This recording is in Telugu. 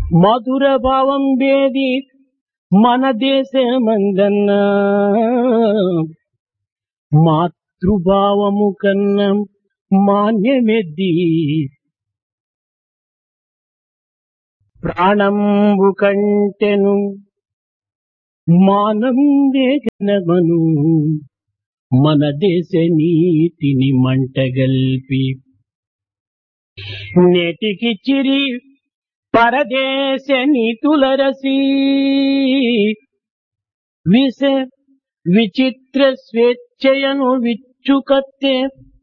మధుర భావం వేది మన దేశమందన్నా మాతృభావము కన్నా మాన్యమెద్ది ప్రాణంబు కంటెను మానం వేగనమను మన దేశ నీతిని మంటగల్పి నేటికి చిరి పరదేశ నీతులరసి విష విచిత్ర స్వేచ్ఛయను విచ్చుకత్తే